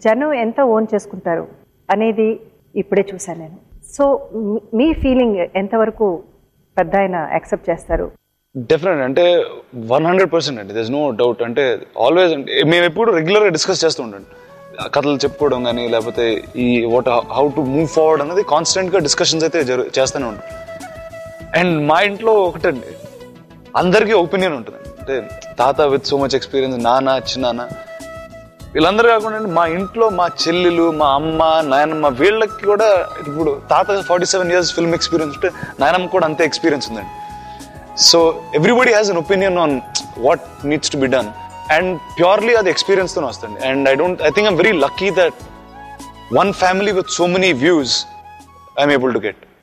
జనం ఎంత ఓన్ చేసుకుంటారు అనేది ఇప్పుడే చూశాను నేను సో మీ- మీ ఫీలింగ్ ఎంతవరకు పెద్ద ఆయన యాక్సెప్ట్ చేస్తారు డెఫినెట్ అంటే వన్ హండ్రెడ్ పర్సెంట్ అండి దర్ నో డౌట్ అంటే ఆల్వేస్ అంటే మేము ఎప్పుడు రెగ్యులర్గా డిస్కస్ చేస్తూ ఉంటాం కథలు చెప్పుకోవడం కానీ లేకపోతే ఈ what how to move forward అనేది కాన్స్టెంట్గా డిస్కషన్స్ అయితే జరు చేస్తూనే ఉంటాం అండ్ మా ఇంట్లో ఒకటండి అందరికీ ఒపీనియన్ ఉంటుంది అంటే తాత విత్ సో మచ్ ఎక్స్పీరియన్స్ నాన్న చిన్నాన్న వీళ్ళందరూ కాకుండా మా ఇంట్లో మా చెల్లెలు మా అమ్మ నాయనమ్మ వీళ్ళకి కూడా ఇప్పుడు తాత forty seven years film experience ఉంటే నాయనమ్మ కూడా అంతే ఎక్స్పీరియన్స్ ఉందండి so everybody has an opinion on what needs to be done and purely అది ఎక్స్పీరియన్స్తోనే వస్తుంది and I don't I think I'm very lucky that one family with so many views I'm able to get